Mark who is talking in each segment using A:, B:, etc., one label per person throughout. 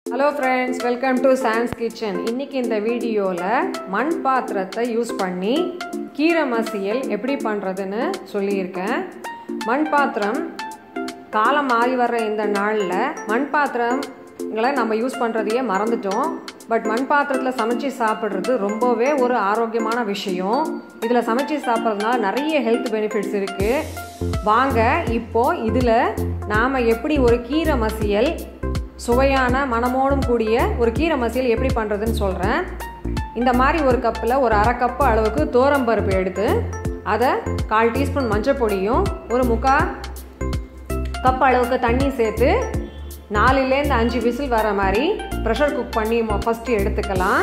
A: Hello friends welcome to Chan's kitchen இன்றைக்கி இந்த வீடியோவில் மண் பாத்திரத்தை யூஸ் பண்ணி கீரை மசியல் எப்படி பண்ணுறதுன்னு சொல்லியிருக்கேன் மண் பாத்திரம் காலம் மாறி வர்ற இந்த நாளில் மண் பாத்திரங்களை நம்ம யூஸ் பண்ணுறதையே மறந்துட்டோம் பட் மண் பாத்திரத்தில் சமைச்சு சாப்பிட்றது ரொம்பவே ஒரு ஆரோக்கியமான விஷயம் இதில் சமைச்சு சாப்பிட்றதுனால நிறைய ஹெல்த் பெனிஃபிட்ஸ் இருக்குது வாங்க இப்போது இதில் நாம் எப்படி ஒரு கீரை மசியல் சுவையான மனமோடும் கூடிய ஒரு கீரை மசியல் எப்படி பண்ணுறதுன்னு சொல்கிறேன் இந்த மாதிரி ஒரு கப்பில் ஒரு அரை கப்பு அளவுக்கு தோரம்பருப்பு எடுத்து அதை கால் டீஸ்பூன் மஞ்சள் பொடியும் ஒரு முக்கால் கப் அளவுக்கு தண்ணி சேர்த்து நாலுலேருந்து அஞ்சு விசில் வர மாதிரி ப்ரெஷர் குக் பண்ணி ஃபஸ்ட்டு எடுத்துக்கலாம்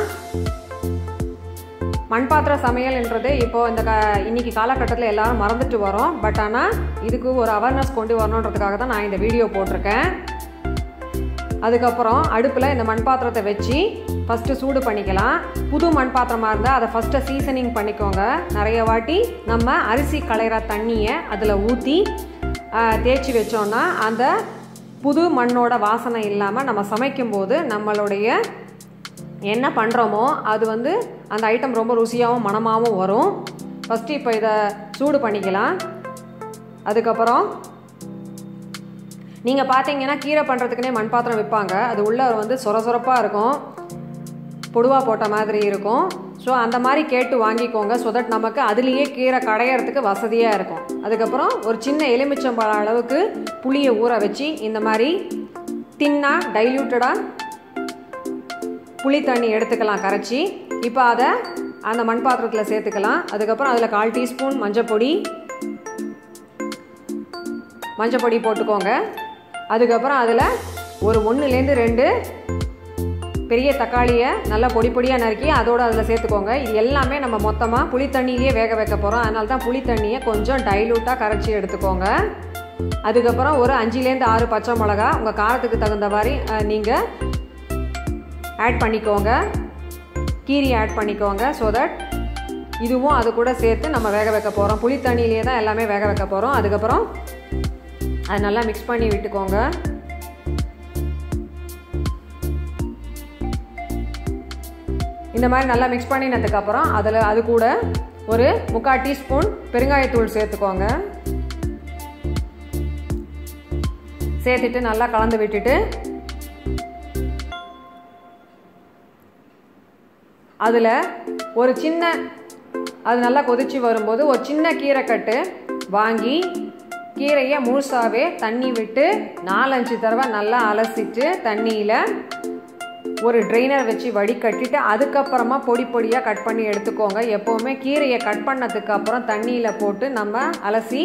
A: மண் பாத்திர சமையல்ன்றது இப்போது இந்த க இன்றைக்கி காலகட்டத்தில் எல்லாரும் மறந்துட்டு வரோம் பட் ஆனால் இதுக்கு ஒரு அவேர்னஸ் கொண்டு வரணுன்றதுக்காக தான் நான் இந்த வீடியோ போட்டிருக்கேன் அதுக்கப்புறம் அடுப்பில் இந்த மண் பாத்திரத்தை வச்சு ஃபஸ்ட்டு சூடு பண்ணிக்கலாம் புது மண் பாத்திரமாக இருந்தால் அதை ஃபஸ்ட்டு சீசனிங் பண்ணிக்கோங்க நிறைய வாட்டி நம்ம அரிசி களையிற தண்ணியை அதில் ஊற்றி தேய்ச்சி வச்சோன்னா அந்த புது மண்ணோட வாசனை இல்லாமல் நம்ம சமைக்கும்போது நம்மளுடைய என்ன பண்ணுறோமோ அது வந்து அந்த ஐட்டம் ரொம்ப ருசியாகவும் மணமாகவும் வரும் ஃபஸ்ட்டு இப்போ இதை சூடு பண்ணிக்கலாம் அதுக்கப்புறம் நீங்கள் பார்த்தீங்கன்னா கீரை பண்ணுறதுக்குனே மண் பாத்திரம் விற்பாங்க அது உள்ளே வந்து சொர சொரப்பாக இருக்கும் பொடுவா போட்ட மாதிரி இருக்கும் ஸோ அந்த மாதிரி கேட்டு வாங்கிக்கோங்க ஸோ தட் நமக்கு அதுலேயே கீரை கடையிறதுக்கு வசதியாக இருக்கும் அதுக்கப்புறம் ஒரு சின்ன எலுமிச்சம்பழம் அளவுக்கு புளியை ஊற வச்சு இந்த மாதிரி தின்னாக டைல்யூட்டடாக புளி தண்ணி எடுத்துக்கலாம் கரைச்சி இப்போ அதை அந்த மண் பாத்திரத்தில் சேர்த்துக்கலாம் அதுக்கப்புறம் அதில் கால் டீஸ்பூன் மஞ்சள் பொடி மஞ்சள் பொடி போட்டுக்கோங்க அதுக்கப்புறம் அதில் ஒரு ஒன்றுலேருந்து ரெண்டு பெரிய தக்காளியை நல்லா பொடி பொடியாக நறுக்கி அதோடு அதில் சேர்த்துக்கோங்க இது எல்லாமே நம்ம மொத்தமாக புளி தண்ணியிலே வேக வைக்க போகிறோம் அதனால தான் புளி தண்ணியை கொஞ்சம் டைலூட்டாக கரைச்சி எடுத்துக்கோங்க அதுக்கப்புறம் ஒரு அஞ்சுலேருந்து ஆறு பச்சை மிளகா உங்கள் காரத்துக்கு தகுந்த மாதிரி நீங்கள் ஆட் பண்ணிக்கோங்க கீரி ஆட் பண்ணிக்கோங்க ஸோ தட் இதுவும் அது கூட சேர்த்து நம்ம வேக வைக்க போகிறோம் புளி தண்ணியிலே தான் எல்லாமே வேக வைக்க போகிறோம் அதுக்கப்புறம் அது நல்லா மிக்ஸ் பண்ணி விட்டுக்கோங்க இந்த மாதிரி நல்லா மிக்ஸ் பண்ணினதுக்கப்புறம் அதில் அது கூட ஒரு முக்கால் டீஸ்பூன் பெருங்காயத்தூள் சேர்த்துக்கோங்க சேர்த்துட்டு நல்லா கலந்து விட்டுட்டு அதில் ஒரு சின்ன அது நல்லா கொதிச்சு வரும்போது ஒரு சின்ன கீரைக்கட்டு வாங்கி கீரையை முழுசாகவே தண்ணி விட்டு நாலஞ்சு தடவை நல்லா அலசிட்டு தண்ணியில் ஒரு ட்ரெயினர் வச்சு வடிகட்டிட்டு அதுக்கப்புறமா பொடி பொடியாக கட் பண்ணி எடுத்துக்கோங்க எப்போவுமே கீரையை கட் பண்ணதுக்கு அப்புறம் தண்ணியில் போட்டு நம்ம அலசி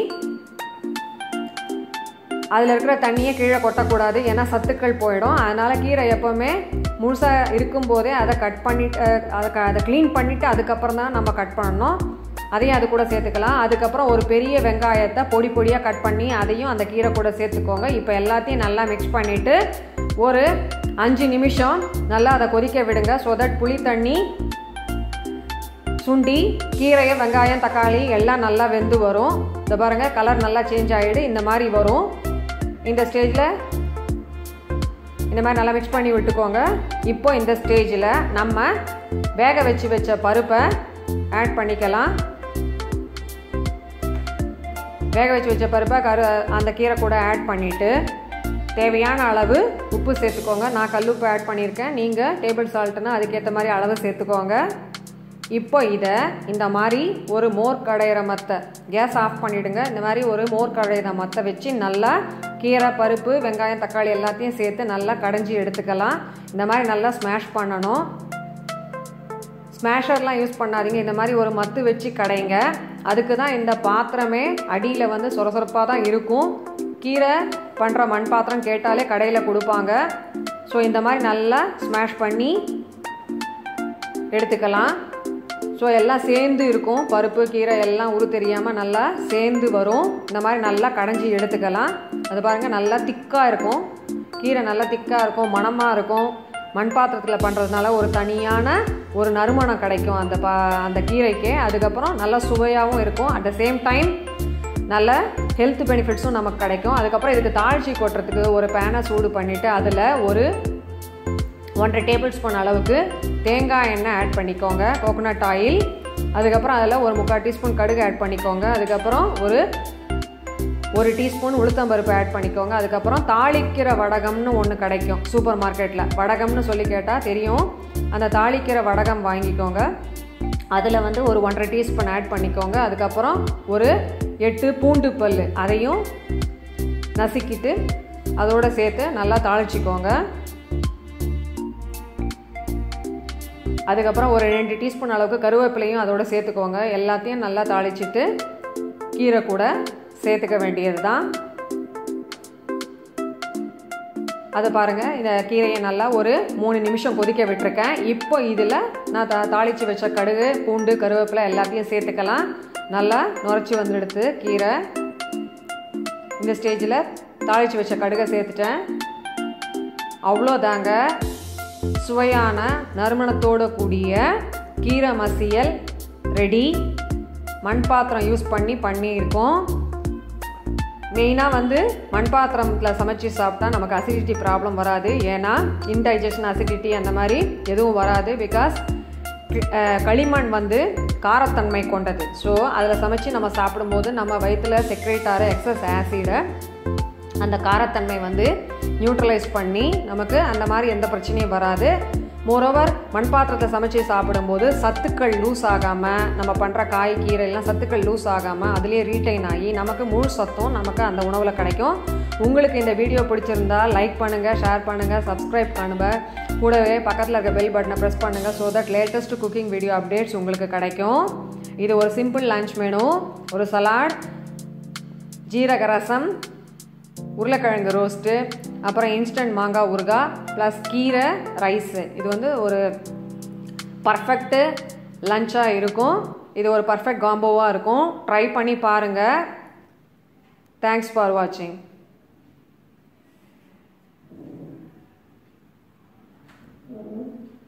A: அதில் இருக்கிற தண்ணியை கீழே கொட்டக்கூடாது ஏன்னா சத்துக்கள் போயிடும் அதனால் கீரை எப்போவுமே முழுசாக இருக்கும்போதே அதை கட் பண்ணிட்டு அதை க அதை க்ளீன் பண்ணிவிட்டு அதுக்கப்புறம் தான் நம்ம கட் பண்ணணும் அதையும் அது கூட சேர்த்துக்கலாம் அதுக்கப்புறம் ஒரு பெரிய வெங்காயத்தை பொடி பொடியாக கட் பண்ணி அதையும் அந்த கீரை கூட சேர்த்துக்கோங்க இப்போ எல்லாத்தையும் நல்லா மிக்ஸ் பண்ணிவிட்டு ஒரு அஞ்சு நிமிஷம் நல்லா அதை கொதிக்க விடுங்க ஸோ தட் புளி தண்ணி சுண்டி கீரையை வெங்காயம் தக்காளி எல்லாம் நல்லா வெந்து வரும் இந்த பாருங்கள் கலர் நல்லா சேஞ்ச் ஆகிடு இந்த மாதிரி வரும் இந்த ஸ்டேஜில் இந்த மாதிரி நல்லா மிக்ஸ் பண்ணி விட்டுக்கோங்க இப்போ இந்த ஸ்டேஜில் நம்ம வேக வச்சு வச்ச பருப்பை ஆட் பண்ணிக்கலாம் வேக வச்சு வச்ச பருப்பை கரு அந்த கீரை கூட ஆட் பண்ணிவிட்டு தேவையான அளவு உப்பு சேர்த்துக்கோங்க நான் கல்லுப்பு ஆட் பண்ணியிருக்கேன் நீங்கள் டேபிள் சால்ட்டுனா அதுக்கேற்ற மாதிரி அளவு சேர்த்துக்கோங்க இப்போ இதை இந்த மாதிரி ஒரு மோர் கடையிற மத்தை கேஸ் ஆஃப் பண்ணிவிடுங்க இந்த மாதிரி ஒரு மோர் கடையிற மத்தை வச்சு நல்லா கீரை பருப்பு வெங்காயம் தக்காளி எல்லாத்தையும் சேர்த்து நல்லா கடைஞ்சி எடுத்துக்கலாம் இந்த மாதிரி நல்லா ஸ்மாஷ் பண்ணணும் ஸ்மேஷர்லாம் யூஸ் பண்ணாதீங்க இந்த மாதிரி ஒரு மத்து வச்சு கடைங்க அதுக்கு தான் இந்த பாத்திரமே அடியில் வந்து சொரசொரப்பாக தான் இருக்கும் கீரை பண்ணுற மண் பாத்திரம் கேட்டாலே கடையில் கொடுப்பாங்க ஸோ இந்த மாதிரி நல்லா ஸ்மாஷ் பண்ணி எடுத்துக்கலாம் ஸோ எல்லாம் சேர்ந்து இருக்கும் பருப்பு கீரை எல்லாம் உரு தெரியாமல் நல்லா சேர்ந்து வரும் இந்த மாதிரி நல்லா கடைஞ்சி எடுத்துக்கலாம் அது பாருங்கள் நல்லா திக்காக இருக்கும் கீரை நல்லா திக்காக இருக்கும் மணமாக இருக்கும் மண் பாத்திரத்தில் பண்ணுறதுனால ஒரு தனியான ஒரு நறுமணம் கிடைக்கும் அந்த பா அந்த கீரைக்கு அதுக்கப்புறம் நல்லா சுவையாகவும் இருக்கும் அட் த சேம் டைம் நல்ல ஹெல்த் பெனிஃபிட்ஸும் நமக்கு கிடைக்கும் அதுக்கப்புறம் இதுக்கு தாழ்ச்சி கொட்டுறதுக்கு ஒரு பேனை சூடு பண்ணிவிட்டு அதில் ஒரு ஒன்றரை டேபிள் ஸ்பூன் அளவுக்கு தேங்காய் எண்ணெய் ஆட் பண்ணிக்கோங்க கோகோனட் ஆயில் அதுக்கப்புறம் அதில் ஒரு முக்கால் டீஸ்பூன் கடுகு ஆட் பண்ணிக்கோங்க அதுக்கப்புறம் ஒரு ஒரு டீஸ்பூன் உளுத்தம்பருப்பு ஆட் பண்ணிக்கோங்க அதுக்கப்புறம் தாளிக்கிற வடகம்னு ஒன்று கிடைக்கும் சூப்பர் மார்க்கெட்டில் வடகம்னு சொல்லி கேட்டால் தெரியும் அந்த தாளிக்கிற வடகம் வாங்கிக்கோங்க அதில் வந்து ஒரு ஒன்றரை டீஸ்பூன் ஆட் பண்ணிக்கோங்க அதுக்கப்புறம் ஒரு எட்டு பூண்டு பல் அதையும் நசுக்கிட்டு அதோடு சேர்த்து நல்லா தாளிச்சிக்கோங்க அதுக்கப்புறம் ஒரு ரெண்டு டீஸ்பூன் அளவுக்கு கருவேப்பிலையும் அதோட சேர்த்துக்கோங்க எல்லாத்தையும் நல்லா தாளிச்சிட்டு கீரை கூட சேர்த்துக்க வேண்டியது தான் அதை பாருங்கள் இந்த கீரையை நல்லா ஒரு மூணு நிமிஷம் கொதிக்க விட்டுருக்கேன் இப்போ இதில் நான் தா தாளித்து வச்ச கடுகு பூண்டு கருவேப்பிலை எல்லாத்தையும் சேர்த்துக்கலாம் நல்லா நுரைச்சி வந்துடுது கீரை இந்த ஸ்டேஜில் தாளித்து வச்ச கடுகை சேர்த்துட்டேன் அவ்வளோதாங்க சுவையான நறுமணத்தோடு கூடிய கீரை மசியல் ரெடி மண் பாத்திரம் யூஸ் பண்ணி பண்ணியிருக்கோம் மெயினாக வந்து மண் பாத்திரத்தில் சமைச்சு சாப்பிட்டா நமக்கு அசிடிட்டி ப்ராப்ளம் வராது ஏன்னா இன்டைஜஷன் அசிடிட்டி அந்த மாதிரி எதுவும் வராது பிகாஸ் களிமண் வந்து காரத்தன்மை கொண்டது ஸோ அதில் சமைச்சு நம்ம சாப்பிடும்போது நம்ம வயிற்றில் செக்ரேட் ஆகிற எக்ஸஸ் ஆசிடை அந்த காரத்தன்மை வந்து நியூட்ரலைஸ் பண்ணி நமக்கு அந்த மாதிரி எந்த பிரச்சனையும் வராது மோரோவர் மண் பாத்திரத்தை சமைச்சு சாப்பிடும்போது சத்துக்கள் லூஸ் ஆகாமல் நம்ம பண்ணுற காய் கீரைலாம் சத்துக்கள் லூஸ் ஆகாமல் அதுலேயே ரீட்டைன் ஆகி நமக்கு முழு சத்தும் நமக்கு அந்த உணவில் கிடைக்கும் உங்களுக்கு இந்த வீடியோ பிடிச்சிருந்தா லைக் பண்ணுங்கள் ஷேர் பண்ணுங்கள் சப்ஸ்கிரைப் பண்ணுங்கள் கூடவே பக்கத்தில் இருக்க பெல் பட்டனை ப்ரெஸ் பண்ணுங்கள் so that latest cooking video updates உங்களுக்கு கிடைக்கும் இது ஒரு சிம்பிள் லன்ச் மெனு ஒரு சலாட் ஜீரக ரசம் உருளைக்கிழங்கு ரோஸ்ட்டு அப்புறம் இன்ஸ்டன்ட் மாங்காய் ஊறுகாய் ப்ளஸ் கீரை ரைஸு இது வந்து ஒரு பர்ஃபெக்ட்டு லஞ்சாக இருக்கும் இது ஒரு பர்ஃபெக்ட் காம்போவாக இருக்கும் ட்ரை பண்ணி பாருங்கள் தேங்க்ஸ் ஃபார் வாட்சிங்
B: Mm-hmm.